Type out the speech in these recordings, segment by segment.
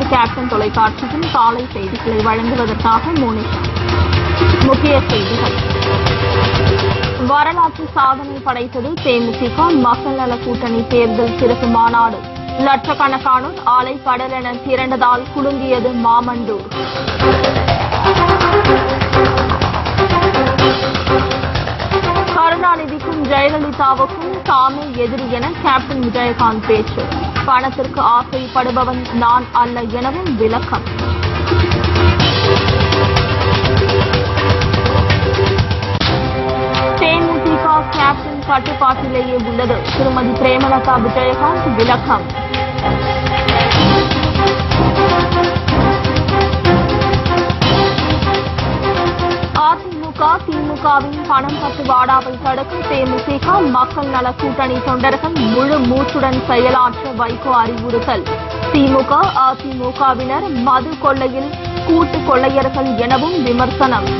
captain தொலைக்காட்சியின் காலை செய்திகளை வழங்குவதற்காக மோனிஷா முக்கிய செய்திகள் வரலாற்று சாதனை படைத்தது தேமுதிக மக்கள் நல கூட்டணி தேர்தல் சிறப்பு மாநாடு லட்சக்கணக்கானோர் ஆலை கடலென திரண்டதால் குலுங்கியது மாமண்டூர் கருணாநிதிக்கும் ஜெயலலிதாவுக்கும் தாமே எதிரி என கேப்டன் விஜயகாந்த் பேச்சு பணத்திற்கு ஆசைப்படுபவன் நான் அல்ல எனவும் விளக்கம் தேமுதிக கேப்டன் கட்டுப்பாட்டிலேயே உள்ளது திருமதி பிரேமலதா விஜயகாந்த் விளக்கம் அதிமுக திமுகவின் பணம் பட்டுவாடாவை தடுக்க தேமுதிக மக்கள் நல கூட்டணி தொண்டர்கள் முழு மூச்சுடன் செயலாற்ற வைகோ அறிவுறுத்தல் திமுக அதிமுகவினர் மது கொள்ளையில் கூட்டு கொள்ளையர்கள் எனவும் விமர்சனம்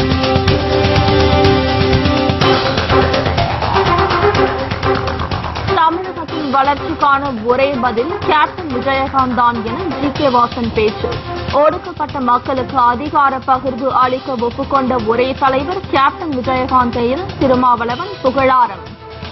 தமிழகத்தின் வளர்ச்சிக்கான ஒரே பதில் கேப்டன் விஜயகாந்த் தான் என ஜி கே வாசன் பேச்சு ஒடுக்கப்பட்ட மக்களுக்கு அதிகார பகிர்வு அளிக்க ஒப்புக்கொண்ட ஒரே தலைவர் கேப்டன் விஜயகாந்த் என திருமாவளவன் புகழாரம்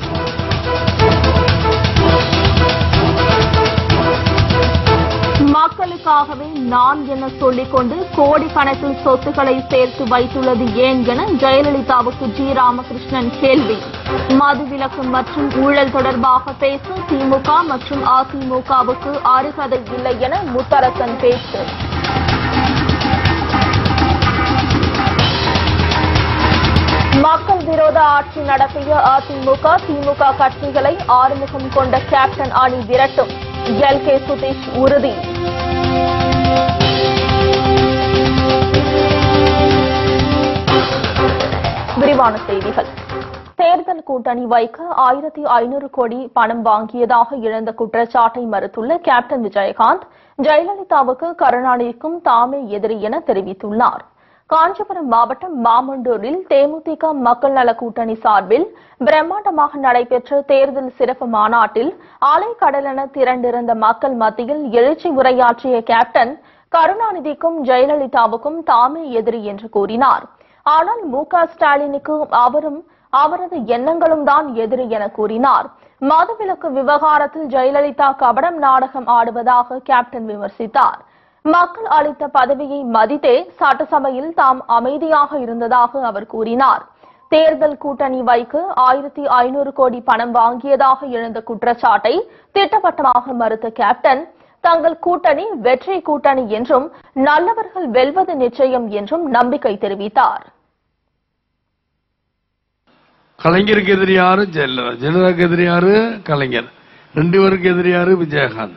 மக்களுக்காகவே நான் என சொல்லிக் கொண்டு கோடிக்கணக்கில் சொத்துக்களை சேர்த்து வைத்துள்ளது ஏன் என ஜெயலலிதாவுக்கு ஜி ராமகிருஷ்ணன் கேள்வி மதுவிலக்கு மற்றும் ஊழல் தொடர்பாக பேச திமுக மற்றும் அதிமுகவுக்கு அருகதை இல்லை என முத்தரசன் பேச்சு மக்கள் விரோத ஆட்சி நடத்திய அதிமுக திமுக கட்சிகளை ஆறுமுகம் கொண்ட கேப்டன் அணி விரட்டும் எல் கே சுதீஷ் உறுதி விரிவான செய்திகள் தேர்தல் கூட்டணி வைக்க ஆயிரத்தி ஐநூறு கோடி பணம் வாங்கியதாக இழந்த குற்றச்சாட்டை மறுத்துள்ள கேப்டன் விஜயகாந்த் ஜெயலலிதாவுக்கு கருணாநிதிக்கும் தாமே எதிரி என தெரிவித்துள்ளார் காஞ்சிபுரம் மாவட்டம் மாமண்டூரில் தேமுதிக மக்கள் நல கூட்டணி சார்பில் பிரம்மாண்டமாக நடைபெற்ற தேர்தல் சிறப்பு மாநாட்டில் அலைக்கடலென திரண்டிருந்த மக்கள் மத்தியில் எழுச்சி உரையாற்றிய கேப்டன் கருணாநிதிக்கும் ஜெயலலிதாவுக்கும் தாமே எதிரி என்று கூறினார் ஆனால் மு க ஸ்டாலினுக்கு அவரும் அவரது எண்ணங்களும் தான் எதிரி என கூறினார் மதுவிலக்கு விவகாரத்தில் ஜெயலலிதா கபடம் நாடகம் ஆடுவதாக கேப்டன் விமர்சித்தார் மக்கள் அளித்த பதவியை மதித்தே சட்டசபையில் தாம் அமைதியாக இருந்ததாக அவர் கூறினார் தேர்தல் கூட்டணி வைக்க ஆயிரத்தி ஐநூறு கோடி பணம் வாங்கியதாக எழுந்த குற்றச்சாட்டை திட்டவட்டமாக மறுத்த கேப்டன் தங்கள் கூட்டணி வெற்றி கூட்டணி என்றும் நல்லவர்கள் வெல்வது நிச்சயம் என்றும் நம்பிக்கை தெரிவித்தார் கலைஞருக்கு எதிரி யாரு ஜெயலலிதா ஜெயலலிதாவுக்கு எதிரி யாரு கலைஞர் ரெண்டு பேருக்கு எதிரி யாரு விஜயகாந்த்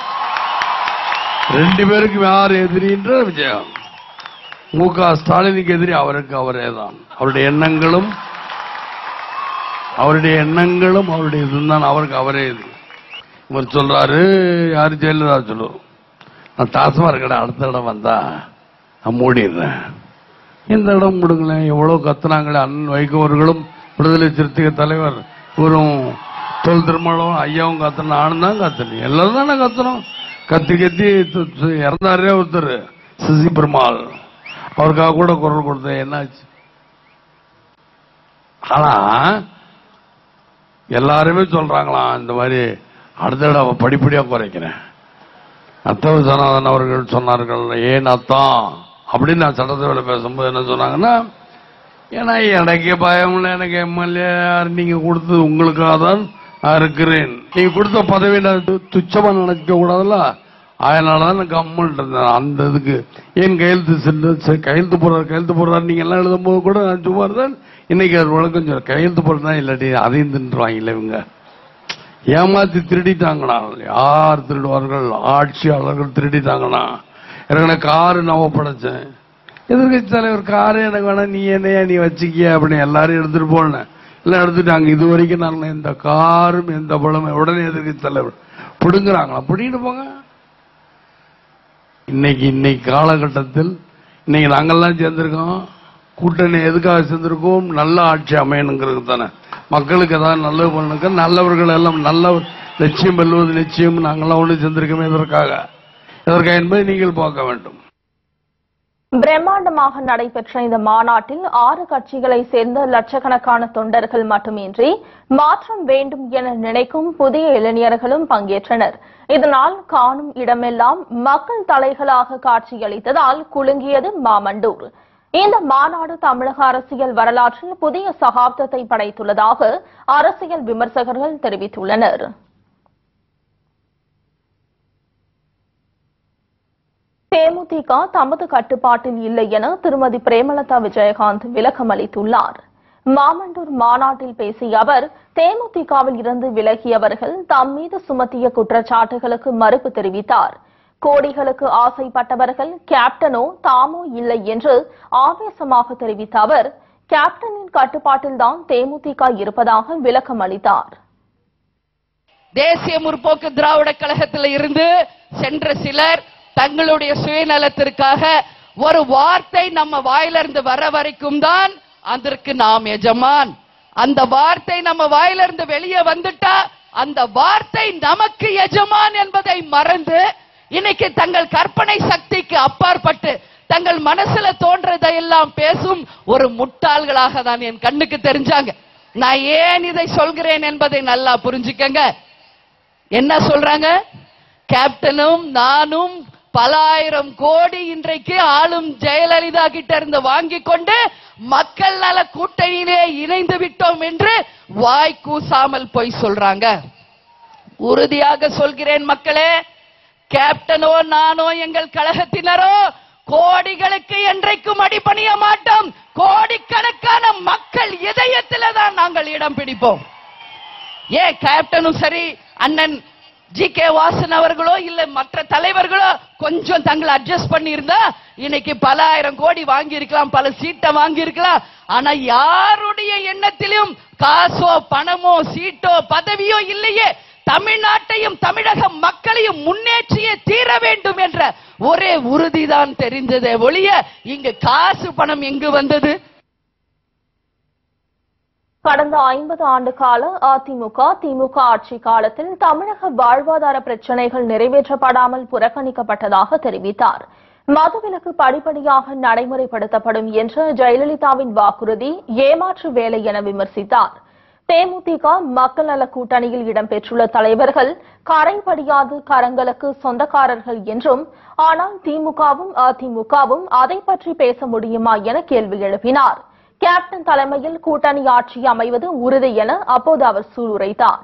ரெண்டு பேருக்கு யார் எதிரின்ற விஜயகாந்த் மு க ஸ்டாலினுக்கு எதிரி அவருக்கு அவரே தான் அவருடைய எண்ணங்களும் அவருடைய எண்ணங்களும் அவருடைய இதுதான் அவருக்கு அவரே இது இவர் சொல்றாரு யாரு ஜெயலலிதா சொல்லுவோம் நான் டாஸ்மாக் கடை அடுத்த இடம் வந்தா நான் மூடிடுறேன் இந்த இடம் கொடுங்களேன் எவ்வளவு கத்துனாங்களே அண்ணன் வைகோவர்களும் விடுதலை சிறுத்தைகள் தலைவர் இவரும் தொல் திருமணம் ஐயாவும் கத்துன நானும் தான் கத்துனேன் எல்லாரும் தானே கத்துனோம் கத்தி கத்தி து- து- இறந்தாரே ஒருத்தர் சிசி பெருமாள் அவருக்காக கூட குரல் கொடுத்தேன் என்னாச்சு ஆனா எல்லாருமே சொல்றாங்களாம் இந்த மாதிரி அடுத்த தடவை படிப்படியா குறைக்கிறேன் அத்தவ சனாதன் அவர்கள் சொன்னார்கள் ஏன் அத்தான் அப்படின்னு நான் சட்டசபையில் பேசும்போது என்ன சொன்னாங்கன்னா ஏன்னா எனக்கு பயம் இல்லை எனக்கு எம்எல்ஏ நீங்க கொடுத்தது உங்களுக்காக தான் நான் இருக்கிறேன் நீங்க கொடுத்த பதவி நான் து- துச்சமா நினைக்க கூடாதுல்ல அதனால தான் நான் கம்மல் இருந்தேன் அந்த இதுக்கு ஏன் கையெழுத்து சென்று சரி, கையெழுத்து போடுறாரு கையெழுத்து போடுறாரு நீங்க எல்லாம் எழுதும் போது கூட நான் சும்மா இருந்தேன் இன்னைக்கு அவர் விளக்கம் சொல்ல கையெழுத்து போடுறதா இல்லாட்டி அதையும் தின்றுவாங்கல்ல இவங்க ஏமாத்தி திருடிட்டாங்கண்ணா யார் திருடுவார்கள் ஆட்சியாளர்கள் திருடிட்டாங்கண்ணா எனக்கு காரு நான் படைச்சேன் எதிர்கட்சி தலைவர் காரு எனக்கு வேணாம் நீ என்னையா நீ வச்சுக்கிய அப்படின்னு எல்லாரும் எடுத்துட்டு போனேன் எல்லாம் எடுத்துட்டாங்க இது வரைக்கும் நான் எந்த காரும் எந்த பழமே உடனே எதிர்கட்சி தலைவர் பிடுங்குறாங்களா பிடிங்கிட்டு போங்க இன்னைக்கு இன்னைக்கு காலகட்டத்தில் இன்னைக்கு நாங்கெல்லாம் சேர்ந்திருக்கோம் கூட்டணி எதுக்காக சேர்ந்திருக்கோம் நல்ல ஆட்சி அமையணுங்கிறது தானே மக்களுக்கு ஏதாவது நல்லது பண்ணுங்க நல்லவர்கள் எல்லாம் நல்ல லட்சியம் வெல்வது நிச்சயம் நாங்கெல்லாம் ஒன்று சேர்ந்திருக்கோமே இதற்காக எதற்கா என்பதை நீங்கள் பார்க்க வேண்டும் பிரம்மாண்டமாக நடைபெற்ற இந்த மாநாட்டில் ஆறு கட்சிகளை சேர்ந்த லட்சக்கணக்கான தொண்டர்கள் மட்டுமின்றி மாற்றம் வேண்டும் என நினைக்கும் புதிய இளைஞர்களும் பங்கேற்றனர் இதனால் காணும் இடமெல்லாம் மக்கள் தலைகளாக காட்சியளித்ததால் குலுங்கியது மாமண்டூர் இந்த மாநாடு தமிழக அரசியல் வரலாற்றில் புதிய சகாப்தத்தை படைத்துள்ளதாக அரசியல் விமர்சகர்கள் தெரிவித்துள்ளனர் தேமுதிக தமது கட்டுப்பாட்டில் இல்லை என திருமதி பிரேமலதா விஜயகாந்த் விளக்கம் அளித்துள்ளார் மாமண்டூர் மாநாட்டில் பேசிய அவர் தேமுதிகவில் இருந்து விலகியவர்கள் தம் மீது சுமத்திய குற்றச்சாட்டுகளுக்கு மறுப்பு தெரிவித்தார் கோடிகளுக்கு ஆசைப்பட்டவர்கள் கேப்டனோ தாமோ இல்லை என்று ஆவேசமாக தெரிவித்த அவர் கேப்டனின் கட்டுப்பாட்டில்தான் தேமுதிக இருப்பதாக விளக்கம் அளித்தார் தேசிய முற்போக்கு திராவிட கழகத்தில் இருந்து சென்ற சிலர் தங்களுடைய சுயநலத்திற்காக ஒரு வார்த்தை நம்ம வாயிலிருந்து வர வரைக்கும் தான் அதற்கு நாம் எஜமான் அந்த வார்த்தை நம்ம வாயிலிருந்து வெளியே வந்துட்டா அந்த வார்த்தை நமக்கு எஜமான் என்பதை மறந்து இன்னைக்கு தங்கள் கற்பனை சக்திக்கு அப்பாற்பட்டு தங்கள் மனசுல தோன்றதையெல்லாம் பேசும் ஒரு முட்டாள்களாக தான் என் கண்ணுக்கு தெரிஞ்சாங்க நான் ஏன் இதை சொல்கிறேன் என்பதை நல்லா புரிஞ்சுக்கங்க என்ன சொல்றாங்க கேப்டனும் நானும் பல ஆயிரம் கோடி இன்றைக்கு ஆளும் ஜெயலலிதா கிட்ட இருந்து வாங்கி கொண்டு மக்கள் நல கூட்டணியிலே இணைந்து விட்டோம் என்று வாய் கூசாமல் போய் சொல்றாங்க உறுதியாக சொல்கிறேன் மக்களே கேப்டனோ நானோ எங்கள் கழகத்தினரோ கோடிகளுக்கு என்றைக்கும் அடிபணிய மாட்டோம் கோடிக்கணக்கான மக்கள் இதயத்தில தான் நாங்கள் இடம் பிடிப்போம் ஏன் கேப்டனும் சரி அண்ணன் ஜி கே வாசன் அவர்களோ இல்ல மற்ற தலைவர்களோ கொஞ்சம் தங்களை அட்ஜஸ்ட் பண்ணி இருந்தா இன்னைக்கு பல ஆயிரம் கோடி வாங்கி இருக்கலாம் பல சீட்டை வாங்கி இருக்கலாம் ஆனா யாருடைய எண்ணத்திலும் காசோ பணமோ சீட்டோ பதவியோ இல்லையே தமிழ்நாட்டையும் தமிழக மக்களையும் முன்னேற்றியே தீர வேண்டும் என்ற ஒரே உறுதிதான் தெரிந்ததே ஒழிய இங்கு காசு பணம் எங்கு வந்தது கடந்த ஐம்பது ஆண்டு கால அதிமுக திமுக ஆட்சி காலத்தில் தமிழக வாழ்வாதார பிரச்சினைகள் நிறைவேற்றப்படாமல் புறக்கணிக்கப்பட்டதாக தெரிவித்தார் மதுவிலக்கு படிப்படியாக நடைமுறைப்படுத்தப்படும் என்ற ஜெயலலிதாவின் வாக்குறுதி ஏமாற்று வேலை என விமர்சித்தார் தேமுதிக மக்கள் நல கூட்டணியில் இடம்பெற்றுள்ள தலைவர்கள் கரைபடியாது கரங்களுக்கு சொந்தக்காரர்கள் என்றும் ஆனால் திமுகவும் அதிமுகவும் அதை பற்றி பேச முடியுமா என கேள்வி எழுப்பினார் கேப்டன் தலைமையில் கூட்டணி ஆட்சி அமைவது உறுதி என அப்போது அவர் சூளுரைத்தார்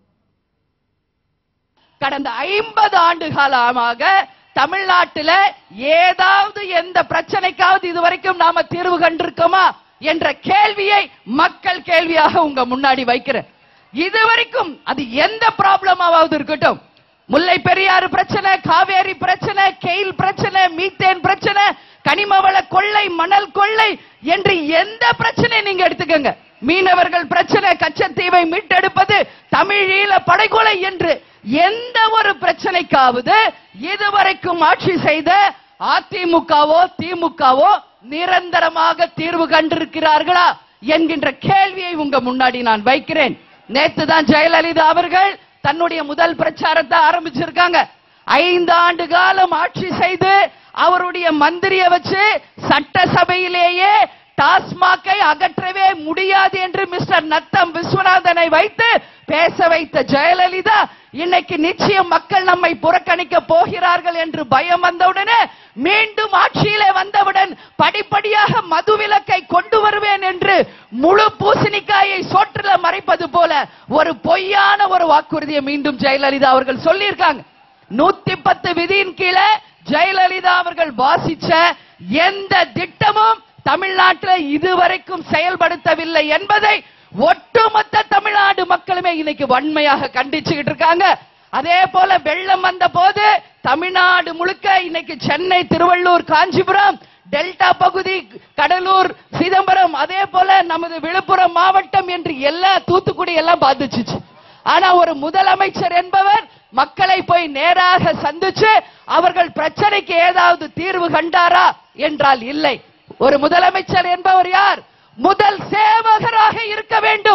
கடந்த ஐம்பது ஆண்டு காலமாக தமிழ்நாட்டில் ஏதாவது எந்த பிரச்சனைக்காவது இதுவரைக்கும் நாம தீர்வு கண்டிருக்கோமா என்ற கேள்வியை மக்கள் கேள்வியாக உங்க முன்னாடி வைக்கிறேன் இதுவரைக்கும் அது எந்த ப்ராப்ளமாவது இருக்கட்டும் முல்லை பெரியாறு பிரச்சனை காவேரி பிரச்சனை கெயில் பிரச்சனை மீத்தேன் பிரச்சனை கனிமவள கொள்ளை மணல் கொள்ளை என்று எந்த பிரச்சனை நீங்க எடுத்துக்கங்க மீனவர்கள் பிரச்சனை கச்சத்தீவை மீட்டெடுப்பது தமிழீழ படைகொலை என்று எந்த ஒரு பிரச்சனைக்காவது இதுவரைக்கும் ஆட்சி செய்த அதிமுகவோ திமுகவோ நிரந்தரமாக தீர்வு கண்டிருக்கிறார்களா என்கின்ற கேள்வியை உங்க முன்னாடி நான் வைக்கிறேன் நேத்து தான் ஜெயலலிதா அவர்கள் தன்னுடைய முதல் பிரச்சாரத்தை ஆரம்பிச்சிருக்காங்க ஐந்து ஆண்டு காலம் ஆட்சி செய்து அவருடைய மந்திரியை வச்சு சட்டசபையிலேயே டாஸ்மாகை அகற்றவே முடியாது என்று மிஸ்டர் நத்தம் விஸ்வநாதனை வைத்து பேச வைத்த ஜெயலலிதா இன்னைக்கு நிச்சயம் மக்கள் நம்மை புறக்கணிக்க போகிறார்கள் என்று பயம் வந்தவுடனே மீண்டும் ஆட்சியிலே வந்தவுடன் படிப்படியாக மதுவிலக்கை கொண்டு வருவேன் என்று முழு பூசணிக்காயை சோற்றுல மறைப்பது போல ஒரு பொய்யான ஒரு வாக்குறுதியை மீண்டும் ஜெயலலிதா அவர்கள் சொல்லியிருக்காங்க நூத்தி பத்து விதியின் கீழே ஜெயலலிதா அவர்கள் வாசிச்ச எந்த திட்டமும் தமிழ்நாட்டில் இதுவரைக்கும் செயல்படுத்தவில்லை என்பதை ஒட்டுமொத்த தமிழ்நாடு மக்களுமே இன்னைக்கு வன்மையாக கண்டிச்சுக்கிட்டு இருக்காங்க அதே போல வெள்ளம் வந்த போது தமிழ்நாடு முழுக்க இன்னைக்கு சென்னை திருவள்ளூர் காஞ்சிபுரம் டெல்டா பகுதி கடலூர் சிதம்பரம் அதே போல நமது விழுப்புரம் மாவட்டம் என்று எல்லா தூத்துக்குடி எல்லாம் பாதிச்சுச்சு ஆனா ஒரு முதலமைச்சர் என்பவர் மக்களை போய் நேராக சந்திச்சு அவர்கள் பிரச்சனைக்கு ஏதாவது தீர்வு கண்டாரா என்றால் இல்லை ஒரு முதலமைச்சர் என்பவர் யார் முதல் சேவகராக இருக்க வேண்டும்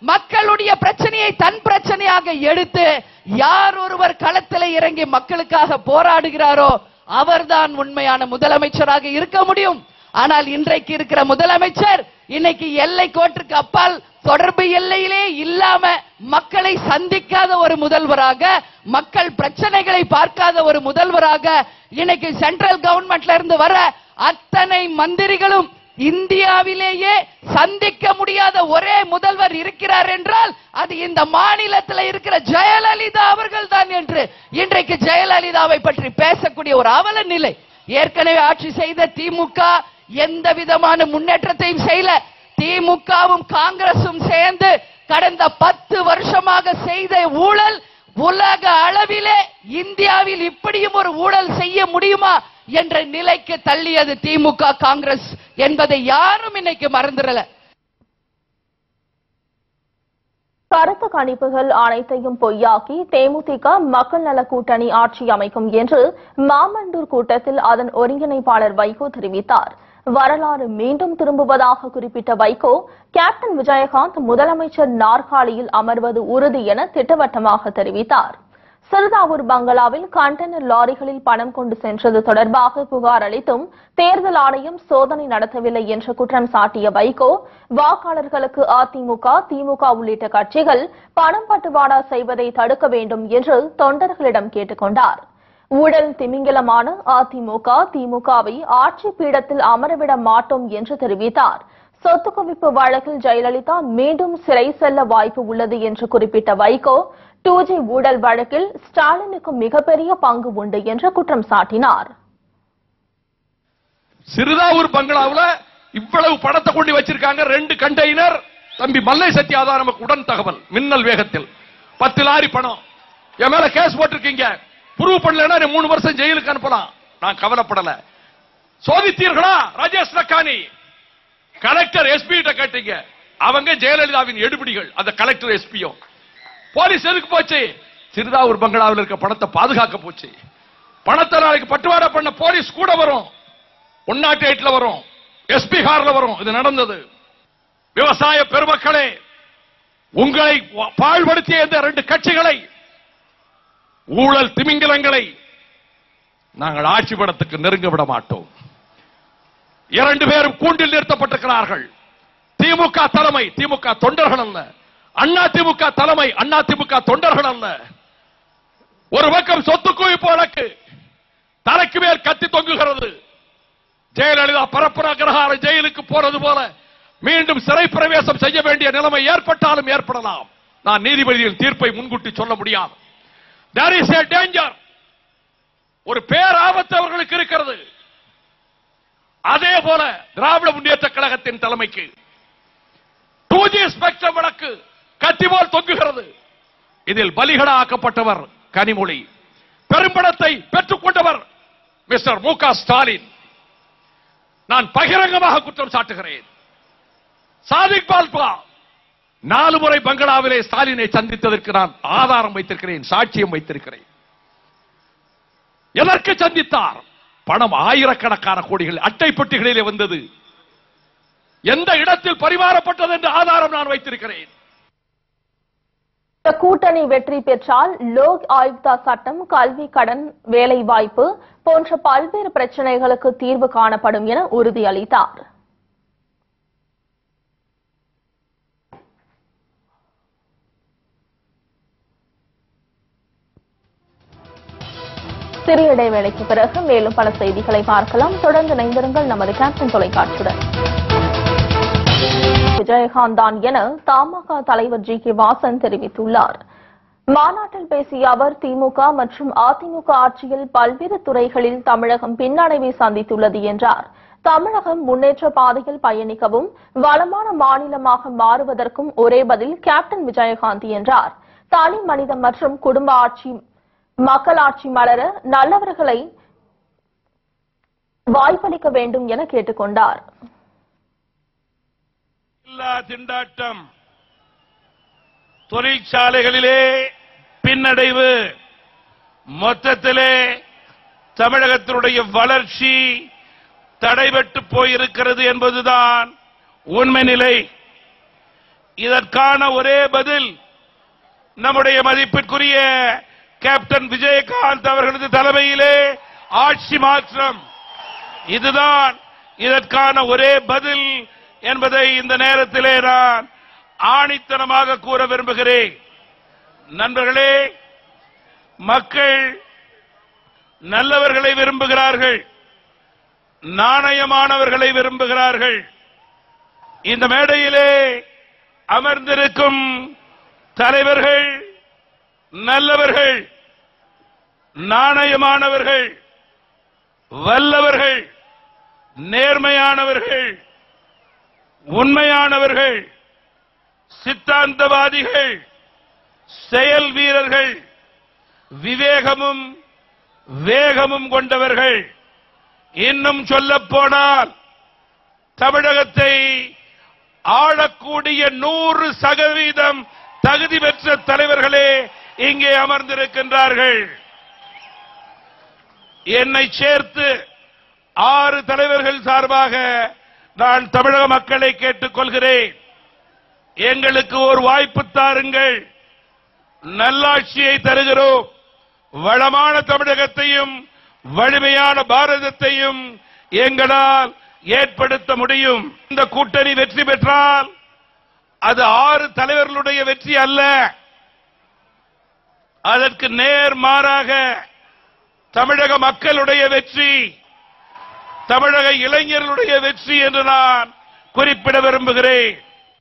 மக்களுடைய பிரச்சனையை தன் பிரச்சனையாக எடுத்து யார் ஒருவர் களத்தில் இறங்கி மக்களுக்காக போராடுகிறாரோ அவர்தான் உண்மையான முதலமைச்சராக இருக்க முடியும் ஆனால் இன்றைக்கு இருக்கிற முதலமைச்சர் இன்னைக்கு எல்லை கோட்டுக்கு அப்பால் தொடர்பு எல்லையிலே இல்லாம மக்களை சந்திக்காத ஒரு முதல்வராக மக்கள் பிரச்சனைகளை பார்க்காத ஒரு முதல்வராக இன்னைக்கு சென்ட்ரல் கவர்மெண்ட்ல இருந்து வர அத்தனை மந்திரிகளும் இந்தியாவிலேயே சந்திக்க முடியாத ஒரே முதல்வர் இருக்கிறார் என்றால் அது இந்த மாநிலத்தில் இருக்கிற ஜெயலலிதா அவர்கள் தான் என்று இன்றைக்கு ஜெயலலிதாவை பற்றி பேசக்கூடிய ஒரு அவல நிலை ஏற்கனவே ஆட்சி செய்த திமுக எந்த விதமான முன்னேற்றத்தையும் செய்யல திமுகவும் காங்கிரசும் சேர்ந்து கடந்த பத்து வருஷமாக செய்த ஊழல் உலக அளவிலே இந்தியாவில் இப்படியும் ஒரு ஊழல் செய்ய முடியுமா என்ற நிலைக்கு தள்ளியது திமுக காங்கிரஸ் என்பதை யாரும் இன்னைக்கு மறந்துடல கருத்து கணிப்புகள் அனைத்தையும் பொய்யாக்கி தேமுதிக மக்கள் நல கூட்டணி ஆட்சி அமைக்கும் என்று மாமண்டூர் கூட்டத்தில் அதன் ஒருங்கிணைப்பாளர் வைகோ தெரிவித்தார் வரலாறு மீண்டும் திரும்புவதாக குறிப்பிட்ட வைகோ கேப்டன் விஜயகாந்த் முதலமைச்சர் நாற்காலியில் அமர்வது உறுதி என திட்டவட்டமாக தெரிவித்தார் சிறுதாவூர் பங்களாவில் கண்டெய்னர் லாரிகளில் பணம் கொண்டு சென்றது தொடர்பாக புகார் அளித்தும் தேர்தல் ஆணையம் சோதனை நடத்தவில்லை என்று குற்றம் சாட்டிய வைகோ வாக்காளர்களுக்கு அதிமுக திமுக உள்ளிட்ட கட்சிகள் பணம் பட்டுவாடா செய்வதை தடுக்க வேண்டும் என்று தொண்டர்களிடம் கேட்டுக் கொண்டார் ஊழல் திமிங்கலமான அதிமுக திமுகவை ஆட்சி பீடத்தில் அமரவிட மாட்டோம் என்று தெரிவித்தார் சொத்து குவிப்பு வழக்கில் ஜெயலலிதா மீண்டும் சிறை செல்ல வாய்ப்பு உள்ளது என்று குறிப்பிட்ட வைகோ டூ ஜி ஊழல் வழக்கில் ஸ்டாலினுக்கு மிகப்பெரிய பங்கு உண்டு என்று குற்றம் சாட்டினார் சிறுதாவூர் பங்களாவுல இவ்வளவு பணத்தை கொண்டு வச்சிருக்காங்க ரெண்டு கண்டெய்னர் தம்பி மல்லை சத்யாதான் நமக்கு உடன் தகவல் மின்னல் வேகத்தில் பத்து லாரி பணம் என் மேல கேஸ் போட்டிருக்கீங்க ப்ரூவ் பண்ணலன்னா நீ மூணு வருஷம் ஜெயிலுக்கு அனுப்பலாம் நான் கவலைப்படல சோதித்தீர்களா ராஜேஷ் லக்கானி கலெக்டர் எஸ்பி கிட்ட கேட்டீங்க அவங்க ஜெயலலிதாவின் எடுபிடிகள் அந்த கலெக்டர் எஸ்பியும் போலீஸ் எதுக்கு போச்சு சிறுதாவூர் பங்களாவில் இருக்க பணத்தை பாதுகாக்க போச்சு பணத்தை நாளைக்கு பட்டுவாடா பண்ண போலீஸ் கூட வரும் ஒன் நாட் எயிட்ல வரும் எஸ்பி கார்ல வரும் இது நடந்தது விவசாய பெருமக்களே உங்களை பாழ்படுத்திய இந்த ரெண்டு கட்சிகளை ஊழல் திமிங்கலங்களை நாங்கள் ஆட்சி படத்துக்கு நெருங்க விட மாட்டோம் இரண்டு பேரும் கூண்டில் நிறுத்தப்பட்டிருக்கிறார்கள் திமுக தலைமை திமுக தொண்டர்கள் அல்ல அண்ணா திமுக தலைமை அண்ணா திமுக தொண்டர்கள் அல்ல ஒரு பக்கம் சொத்து குவிப்பு வழக்கு தலைக்கு மேல் கத்தி தொங்குகிறது ஜெயலலிதா பரப்புர அக்ரஹார ஜெயிலுக்கு போறது போல மீண்டும் சிறை பிரவேசம் செய்ய வேண்டிய நிலைமை ஏற்பட்டாலும் ஏற்படலாம் நான் நீதிபதியின் தீர்ப்பை முன்கூட்டி சொல்ல முடியாது தேர் இஸ் ஏ டேஞ்சர் ஒரு பேராபத்து அவர்களுக்கு இருக்கிறது அதே போல திராவிட முன்னேற்ற கழகத்தின் தலைமைக்கு டூ ஜி ஸ்பெக்ட்ரம் வழக்கு கத்தி போல் தொங்குகிறது இதில் பலிகடா ஆக்கப்பட்டவர் கனிமொழி பெரும்படத்தை பெற்றுக் கொண்டவர் மிஸ்டர் மு க ஸ்டாலின் நான் பகிரங்கமாக குற்றம் சாட்டுகிறேன் சாதிக் பால்பா நாலு முறை பங்களாவிலே ஸ்டாலினை சந்தித்ததற்கு நான் ஆதாரம் வைத்திருக்கிறேன் சாட்சியம் வைத்திருக்கிறேன் எதற்கு சந்தித்தார் பணம் ஆயிரக்கணக்கான கோடிகள் அட்டை பெட்டிகளிலே வந்தது எந்த இடத்தில் பரிமாறப்பட்டது என்ற ஆதாரம் நான் வைத்திருக்கிறேன் இந்த கூட்டணி வெற்றி பெற்றால் லோக் ஆயுக்தா சட்டம் கல்வி கடன் வேலை வாய்ப்பு போன்ற பல்வேறு பிரச்சனைகளுக்கு தீர்வு காணப்படும் என உறுதியளித்தார் சிறிய இடைவேளைக்கு பிறகு மேலும் பல செய்திகளை பார்க்கலாம் தொடர்ந்து இணைந்திருங்கள் நமது கேப்டன் தொலைக்காட்சியுடன் விஜயகாந்த் தான் என தமாக தலைவர் ஜி கே வாசன் தெரிவித்துள்ளார் மாநாட்டில் பேசிய அவர் திமுக மற்றும் அதிமுக ஆட்சியில் பல்வேறு துறைகளில் தமிழகம் பின்னடைவை சந்தித்துள்ளது என்றார் தமிழகம் முன்னேற்ற பாதையில் பயணிக்கவும் வளமான மாநிலமாக மாறுவதற்கும் ஒரே பதில் கேப்டன் விஜயகாந்த் என்றார் தனி மனிதம் மற்றும் குடும்ப ஆட்சி மக்களாட்சி மலர நல்லவர்களை வாய்ப்பளிக்க வேண்டும் என கேட்டுக்கொண்டார் இல்லா திண்டாட்டம் தொழிற்சாலைகளிலே பின்னடைவு மொத்தத்திலே தமிழகத்தினுடைய வளர்ச்சி தடைபட்டு போயிருக்கிறது என்பதுதான் உண்மை நிலை இதற்கான ஒரே பதில் நம்முடைய மதிப்பிற்குரிய கேப்டன் விஜயகாந்த் அவர்களது தலைமையிலே ஆட்சி மாற்றம் இதுதான் இதற்கான ஒரே பதில் என்பதை இந்த நேரத்திலே நான் ஆணித்தனமாக கூற விரும்புகிறேன் நண்பர்களே மக்கள் நல்லவர்களை விரும்புகிறார்கள் நாணயமானவர்களை விரும்புகிறார்கள் இந்த மேடையிலே அமர்ந்திருக்கும் தலைவர்கள் நல்லவர்கள் நாணயமானவர்கள் வல்லவர்கள் நேர்மையானவர்கள் உண்மையானவர்கள் சித்தாந்தவாதிகள் செயல் வீரர்கள் விவேகமும் வேகமும் கொண்டவர்கள் இன்னும் சொல்லப் போனால் தமிழகத்தை ஆளக்கூடிய நூறு சதவீதம் தகுதி பெற்ற தலைவர்களே இங்கே அமர்ந்திருக்கின்றார்கள் என்னை சேர்த்து ஆறு தலைவர்கள் சார்பாக நான் தமிழக மக்களை கேட்டுக் கொள்கிறேன் எங்களுக்கு ஒரு வாய்ப்பு தாருங்கள் நல்லாட்சியை தருகிறோம் வளமான தமிழகத்தையும் வலிமையான பாரதத்தையும் எங்களால் ஏற்படுத்த முடியும் இந்த கூட்டணி வெற்றி பெற்றால் அது ஆறு தலைவர்களுடைய வெற்றி அல்ல அதற்கு நேர் மாறாக தமிழக மக்களுடைய வெற்றி தமிழக இளைஞர்களுடைய வெற்றி என்று நான் குறிப்பிட விரும்புகிறேன்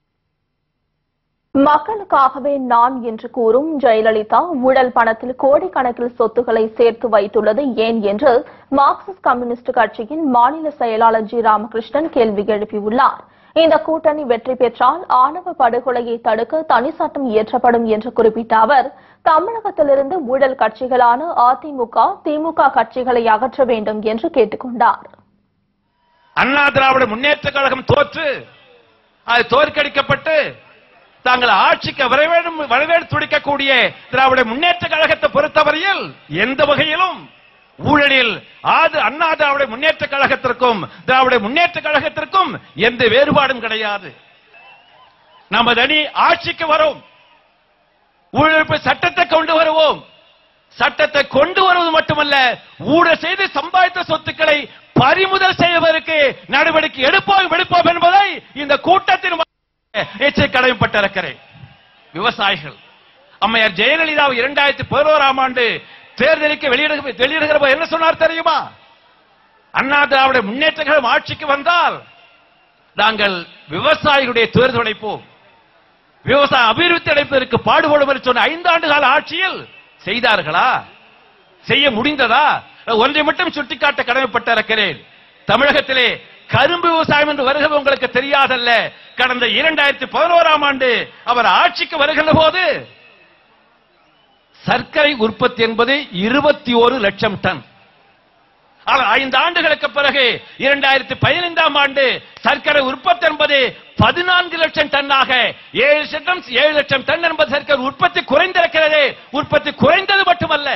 மக்களுக்காகவே நான் என்று கூறும் ஜெயலலிதா ஊழல் பணத்தில் கோடிக்கணக்கில் சொத்துக்களை சேர்த்து வைத்துள்ளது ஏன் என்று மார்க்சிஸ்ட் கம்யூனிஸ்ட் கட்சியின் மாநில செயலாளர் ஜி ராமகிருஷ்ணன் கேள்வி எழுப்பியுள்ளார் இந்த கூட்டணி வெற்றி பெற்றால் ஆணவ படுகொலையை தடுக்க தனி சட்டம் இயற்றப்படும் என்று குறிப்பிட்ட அவர் தமிழகத்திலிருந்து ஊழல் கட்சிகளான அதிமுக திமுக கட்சிகளை அகற்ற வேண்டும் என்று கேட்டுக் கொண்டார் அண்ணா திராவிட முன்னேற்ற கழகம் தோற்று அது தோற்கடிக்கப்பட்டு தாங்கள் ஆட்சிக்கு வரவேண்டும் வரவேற்று துடிக்கக்கூடிய திராவிட முன்னேற்ற கழகத்தை பொறுத்தவரையில் எந்த வகையிலும் ஊழலில் ஆது அண்ணா திராவிட முன்னேற்ற கழகத்திற்கும் திராவிட முன்னேற்ற கழகத்திற்கும் எந்த வேறுபாடும் கிடையாது நமது அணி ஆட்சிக்கு வரும் ஊழல் சட்டத்தை கொண்டு வருவோம் சட்டத்தை கொண்டு வருவது மட்டுமல்ல ஊழல் செய்து சம்பாதித்த சொத்துக்களை பறிமுதல் செய்வதற்கு நடவடிக்கை எடுப்போம் எடுப்போம் என்பதை இந்த கூட்டத்தின் எச்சரிக்கை கடமைப்பட்டிருக்கிறேன் விவசாயிகள் அம்மையார் ஜெயலலிதா இரண்டாயிரத்தி பதினோராம் ஆண்டு தேர்தலுக்கு வெளியிட வெளியிடுகிற போது என்ன சொன்னார் தெரியுமா அண்ணா திராவிட முன்னேற்ற கழகம் ஆட்சிக்கு வந்தால் நாங்கள் விவசாயிகளுடைய தேர்தல் அடைப்போம் விவசாய அபிவிருத்தி அடைப்பதற்கு பாடுபடும் என்று சொன்ன ஐந்தாண்டு கால ஆட்சியில் செய்தார்களா செய்ய முடிந்ததா ஒன்றை மட்டும் சுட்டிக்காட்ட கடமைப்பட்டிருக்கிறேன் தமிழகத்திலே கரும்பு விவசாயம் என்று வருகிறது உங்களுக்கு தெரியாதல்ல கடந்த இரண்டாயிரத்தி பதினோராம் ஆண்டு அவர் ஆட்சிக்கு வருகின்ற போது சர்க்கரை உற்பத்தி என்பது இருபத்தி ஒரு லட்சம் டன் ஆனால் ஐந்து ஆண்டுகளுக்கு பிறகு இரண்டாயிரத்தி பதினைந்தாம் ஆண்டு சர்க்கரை உற்பத்தி என்பது பதினான்கு லட்சம் டன்னாக ஏழு லட்சம் ஏழு லட்சம் டன் என்பது சர்க்கரை உற்பத்தி குறைந்திருக்கிறது உற்பத்தி குறைந்தது மட்டுமல்ல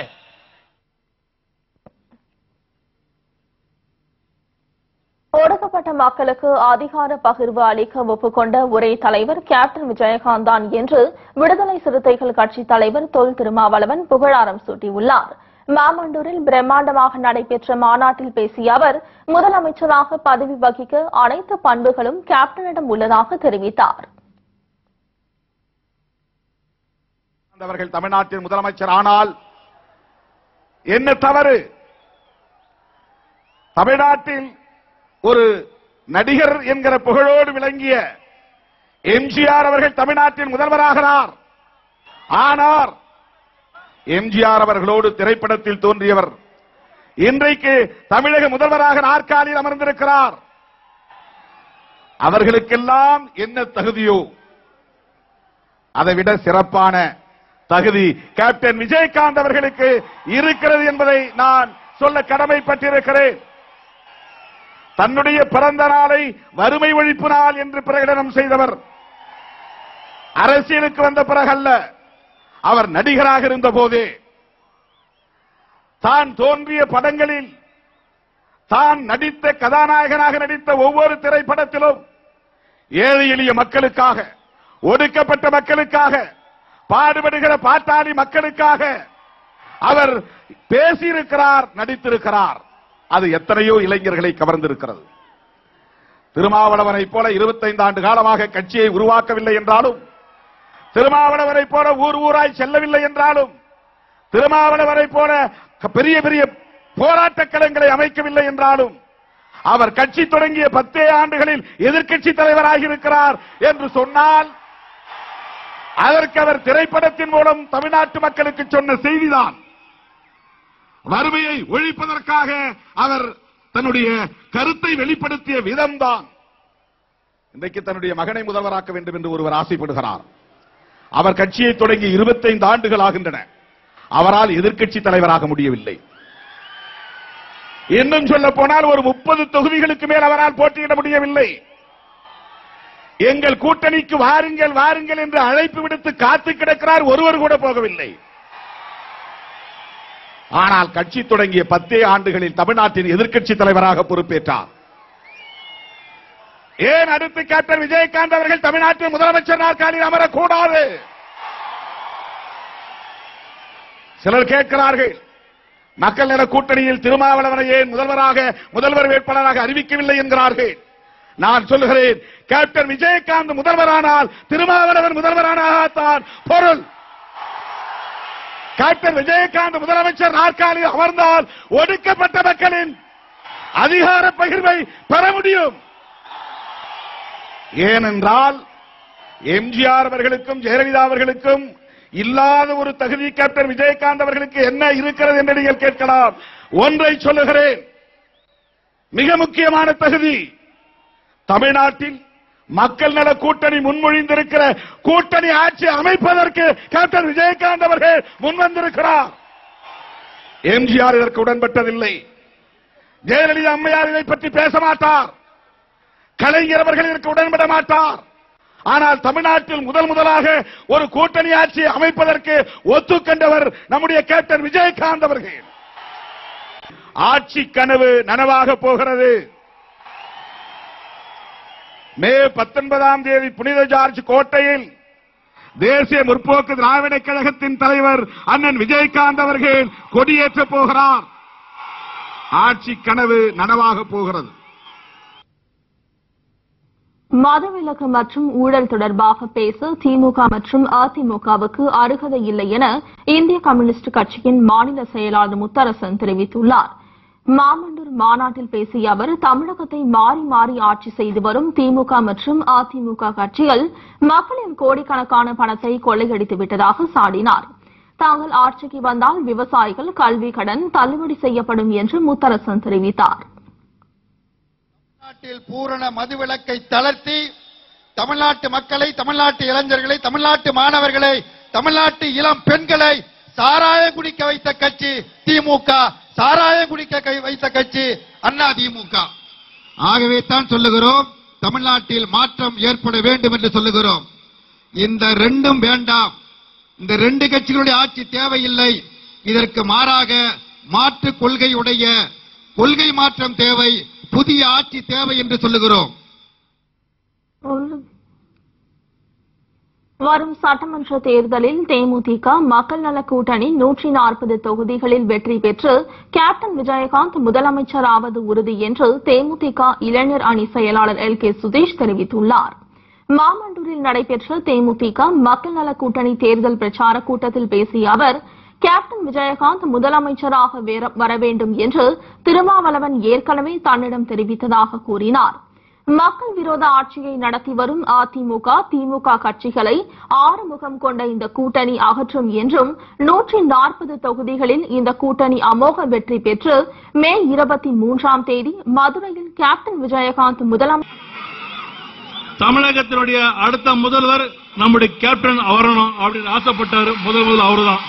ஒடுக்கப்பட்ட மக்களுக்கு அதிகார பகிர்வு அளிக்க ஒப்புக்கொண்ட ஒரே தலைவர் கேப்டன் விஜயகாந்த் தான் என்று விடுதலை சிறுத்தைகள் கட்சி தலைவர் தொல் திருமாவளவன் புகழாரம் சூட்டியுள்ளார் மாமண்டூரில் பிரம்மாண்டமாக நடைபெற்ற மாநாட்டில் பேசிய அவர் முதலமைச்சராக பதவி வகிக்க அனைத்து பண்புகளும் கேப்டனிடம் உள்ளதாக தெரிவித்தார் அவர்கள் தமிழ்நாட்டின் முதலமைச்சர் ஆனால் என்ன தவறு தமிழ்நாட்டில் ஒரு நடிகர் என்கிற புகழோடு விளங்கிய எம்ஜிஆர் அவர்கள் தமிழ்நாட்டின் முதல்வராகிறார் ஆனார் எம்ஜிஆர் அவர்களோடு திரைப்படத்தில் தோன்றியவர் இன்றைக்கு தமிழக முதல்வராக நாற்காலியில் அமர்ந்திருக்கிறார் அவர்களுக்கெல்லாம் என்ன தகுதியோ அதைவிட சிறப்பான தகுதி கேப்டன் விஜயகாந்த் அவர்களுக்கு இருக்கிறது என்பதை நான் சொல்ல கடமைப்பட்டிருக்கிறேன் தன்னுடைய பிறந்த நாளை வறுமை ஒழிப்பு நாள் என்று பிரகடனம் செய்தவர் அரசியலுக்கு வந்த பிறகல்ல அவர் நடிகராக இருந்த போதே தான் தோன்றிய படங்களில் தான் நடித்த கதாநாயகனாக நடித்த ஒவ்வொரு திரைப்படத்திலும் ஏழை எளிய மக்களுக்காக ஒடுக்கப்பட்ட மக்களுக்காக பாடுபடுகிற பாட்டாளி மக்களுக்காக அவர் பேசியிருக்கிறார் நடித்திருக்கிறார் அது எத்தனையோ இளைஞர்களை கவர்ந்திருக்கிறது திருமாவளவனை போல 25 ஆண்டு காலமாக கட்சியை உருவாக்கவில்லை என்றாலும் திருமாவளவனை போல ஊர் ஊராய் செல்லவில்லை என்றாலும் திருமாவளவனை போல க- பெரிய பெரிய போராட்ட களங்களை அமைக்கவில்லை என்றாலும் அவர் கட்சி தொடங்கிய பத்தே ஆண்டுகளில் எதிர்க்கட்சி தலைவராகி இருக்கிறார் என்று சொன்னால் அதற்கு அவர் திரைப்படத்தின் மூலம் தமிழ்நாட்டு மக்களுக்கு சொன்ன செய்திதான் வறுமையை ஒழிப்பதற்காக அவர் தன்னுடைய கருத்தை வெளிப்படுத்திய விதம்தான் இன்றைக்கு தன்னுடைய மகனை முதல்வராக்க வேண்டும் என்று ஒருவர் ஆசைப்படுகிறார் அவர் கட்சியை தொடங்கி 25 ஆண்டுகள் ஆகின்றன அவரால் எதிர்க்கட்சி தலைவராக முடியவில்லை இன்னும் சொல்ல போனால் ஒரு முப்பது தொகுதிகளுக்கு மேல் அவரால் போட்டியிட முடியவில்லை எங்கள் கூட்டணிக்கு வாருங்கள் வாருங்கள் என்று அழைப்பு விடுத்து காத்து கிடக்கிறார் ஒருவர் கூட போகவில்லை ஆனால் கட்சி தொடங்கிய பத்தே ஆண்டுகளில் தமிழ்நாட்டின் எதிர்க்கட்சி தலைவராக பொறுப்பேற்றார் ஏன் அடுத்து கேப்டன் விஜயகாந்த் அவர்கள் தமிழ்நாட்டின் முதலமைச்சர் நாற்காலியில் அமரக்கூடாது சிலர் கேட்கிறார்கள் மக்கள் நல கூட்டணியில் திருமாவளவனை ஏன் முதல்வராக முதல்வர் வேட்பாளராக அறிவிக்கவில்லை என்கிறார்கள் நான் சொல்கிறேன் கேப்டன் விஜயகாந்த் முதல்வரானால் திருமாவளவன் முதல்வரானால்தான் பொருள் கேப்டன் விஜயகாந்த் முதலமைச்சர் நாற்காலியில் அமர்ந்தால் ஒடுக்கப்பட்ட மக்களின் அதிகார பகிர்வை பெற முடியும் ஏனென்றால் எம்ஜிஆர் அவர்களுக்கும் ஜெயலலிதா அவர்களுக்கும் இல்லாத ஒரு தகுதி கேப்டன் விஜயகாந்த் அவர்களுக்கு என்ன இருக்கிறது என்று நீங்கள் கேட்கலாம் ஒன்றை சொல்லுகிறேன் மிக முக்கியமான தகுதி தமிழ்நாட்டில் மக்கள் நல கூட்டணி முன்மொழிந்திருக்கிற கூட்டணி ஆட்சி அமைப்பதற்கு கேப்டன் விஜயகாந்த் அவர்கள் முன்வந்திருக்கிறார் எம்ஜிஆர் இதற்கு உடன்பட்டதில்லை ஜெயலலிதா அம்மையார் இதை பற்றி பேச மாட்டார் கலைஞர் அவர்கள் இதற்கு உடன்பட மாட்டார் ஆனால் தமிழ்நாட்டில் முதல் முதலாக ஒரு கூட்டணி ஆட்சி அமைப்பதற்கு ஒத்துக்கண்டவர் நம்முடைய கேப்டன் விஜயகாந்த் அவர்கள் ஆட்சி கனவு நனவாக போகிறது மே பத்தொன்பதாம் தேதி புனித ஜார்ஜ் கோட்டையில் தேசிய முற்போக்கு திராவிட கழகத்தின் தலைவர் அண்ணன் விஜயகாந்த் அவர்கள் கொடியேற்ற போகிறார் ஆட்சி கனவு நனவாக போகிறது மதவிலக்கு மற்றும் ஊழல் தொடர்பாக பேச திமுக மற்றும் அதிமுகவுக்கு அருகதை இல்லை என இந்திய கம்யூனிஸ்ட் கட்சியின் மாநில செயலாளர் முத்தரசன் தெரிவித்துள்ளார் மாமண்டூர் மாநாட்டில் பேசிய அவர் தமிழகத்தை மாறி மாறி ஆட்சி செய்து வரும் திமுக மற்றும் அதிமுக கட்சிகள் மக்களின் கோடிக்கணக்கான பணத்தை கொள்ளையடித்து விட்டதாக சாடினார் தாங்கள் ஆட்சிக்கு வந்தால் விவசாயிகள் கல்வி கடன் தள்ளுபடி செய்யப்படும் என்று முத்தரசன் தெரிவித்தார் தமிழ்நாட்டில் பூரண மதுவிலக்கை தளர்த்தி தமிழ்நாட்டு மக்களை தமிழ்நாட்டு இளைஞர்களை தமிழ்நாட்டு மாணவர்களை தமிழ்நாட்டு இளம் பெண்களை சாராயம் குடிக்க வைத்த கட்சி திமுக சாராயம் குடிக்க கை- வைத்த கட்சி அண்ணா திமுக ஆகவே தான் சொல்லுகிறோம் தமிழ்நாட்டில் மாற்றம் ஏற்பட வேண்டும் என்று சொல்லுகிறோம் இந்த ரெண்டும் வேண்டாம் இந்த ரெண்டு கட்சிகளுடைய ஆட்சி தேவையில்லை இதற்கு மாறாக மாற்று கொள்கையுடைய கொள்கை மாற்றம் தேவை புதிய ஆட்சி தேவை என்று சொல்லுகிறோம் வரும் சட்டமன்ற தேர்தலில் தேமுதிக மக்கள் நல கூட்டணி நூற்றி நாற்பது தொகுதிகளில் வெற்றி பெற்று கேப்டன் விஜயகாந்த் முதலமைச்சராவது உறுதி என்று தேமுதிக இளைஞர் அணி செயலாளர் எல் கே சுதீஷ் தெரிவித்துள்ளார் மாமண்டூரில் நடைபெற்ற தேமுதிக மக்கள் நல கூட்டணி தேர்தல் பிரச்சார கூட்டத்தில் பேசிய அவர் கேப்டன் விஜயகாந்த் முதலமைச்சராக வேற- வர வேண்டும் என்று திருமாவளவன் ஏற்கனவே தன்னிடம் தெரிவித்ததாக கூறினார் மக்கள் விரோத ஆட்சியை நடத்தி வரும் அதிமுக திமுக கட்சிகளை ஆறுமுகம் கொண்ட இந்த கூட்டணி அகற்றும் என்றும் நூற்றி நாற்பது தொகுதிகளில் இந்த கூட்டணி அமோக வெற்றி பெற்று மே இருபத்தி மூன்றாம் தேதி மதுரையில் கேப்டன் விஜயகாந்த் முதலமைச்சர் தமிழகத்தினுடைய அடுத்த முதல்வர் நம்முடைய கேப்டன் வரணும் அப்படின்னு ஆசைப்பட்டாரு முதல் முதல் அவர்தான்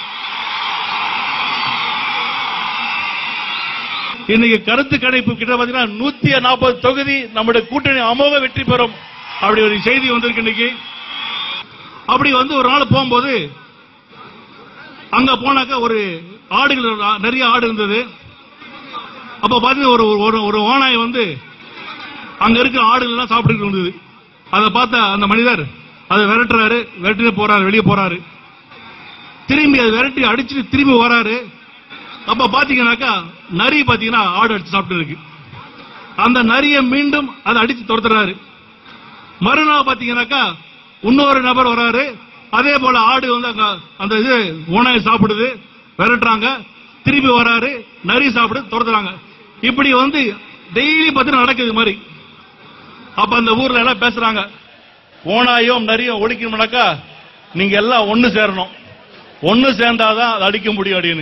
இன்னைக்கு கருத்து கணிப்பு கிட்ட பாத்தீங்கன்னா நூத்தி நாற்பது தொகுதி நம்முடைய கூட்டணி அமோக வெற்றி பெறும் அப்படி ஒரு செய்தி வந்திருக்கு இன்னைக்கு அப்படி வந்து ஒரு நாள் போகும்போது அங்க போனாக்க ஒரு ஆடுகள் நிறைய ஆடு இருந்தது அப்ப பாத்தீங்கன்னா ஒரு ஒரு- ஒரு ஓனாய் வந்து அங்க இருக்கிற ஆடுகள் எல்லாம் சாப்பிட்டு இருந்தது அதை பார்த்த அந்த மனிதர் அதை விரட்டுறாரு விரட்டிட்டு போறாரு வெளியே போறாரு திரும்பி அதை விரட்டி அடிச்சுட்டு திரும்பி வராரு அப்ப பாத்தீங்கன்னாக்கா நரி பாத்தீங்கன்னா ஆடு அடிச்சு சாப்பிட்டு இருக்கு அந்த நரியை மீண்டும் அதை அடிச்சு துரத்துறாரு மறுநாள் பாத்தீங்கன்னாக்கா இன்னொரு நபர் வராரு அதே போல ஆடு வந்து அங்க அந்த இது ஓனாயை சாப்பிடுது விரட்டுறாங்க திருப்பி வராரு நரி சாப்பிடு துரத்துறாங்க இப்படி வந்து டெய்லி பார்த்தீங்கன்னா நடக்குது இது மாதிரி அப்ப அந்த ஊர்ல எல்லாம் பேசுறாங்க ஓனாயும் நரியும் ஒழிக்கணும்னாக்கா நீங்க எல்லாம் ஒண்ணு சேரணும் ஒண்ணு சேர்ந்தாதான் அதை அடிக்க முடியும் அப்படின்னு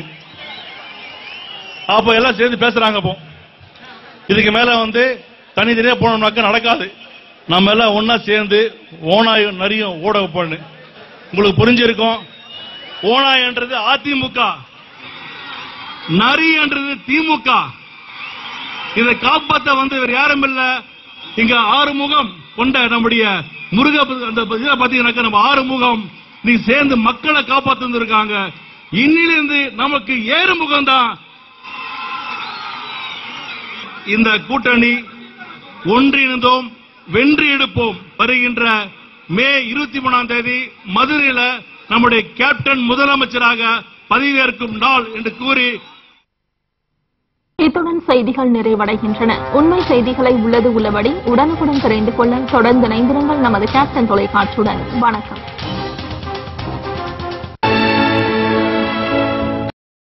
அப்ப எல்லாம் சேர்ந்து பேசுறாங்க அப்போ இதுக்கு மேல வந்து தனித்தனியா போனோம்னாக்கா நடக்காது நம்ம எல்லாம் ஒன்னா சேர்ந்து ஓனாயும் நரியும் ஓட வைப்போம்னு உங்களுக்கு புரிஞ்சிருக்கும் ஓனாயன்றது அதிமுக நரி என்றது திமுக இதை காப்பாத்த வந்து வேற யாரும் இல்ல இங்க ஆறுமுகம் கொண்ட நம்முடைய முருக அந்த இதை பாத்தீங்கன்னாக்கா நம்ம ஆறுமுகம் நீ சேர்ந்து மக்களை காப்பாத்து வந்திருக்காங்க இன்னிலிருந்து நமக்கு ஏறுமுகம் தான் இந்த கூட்டணி ஒன்றிணைந்தோம் வெற்றி எடுப்போம் வருகின்ற மே இருபத்தி மூணாம் தேதி மதுரையில நம்முடைய கேப்டன் முதலமைச்சராக பதவியேற்கும் நாள் என்று கூறி இத்துடன் செய்திகள் நிறைவடைகின்றன உண்மை செய்திகளை உள்ளது உள்ளபடி உடனுக்குடன் தெரிந்து கொள்ள தொடர்ந்து இணைந்திருங்கள் நமது கேப்டன் தொலைக்காட்சியுடன் வணக்கம்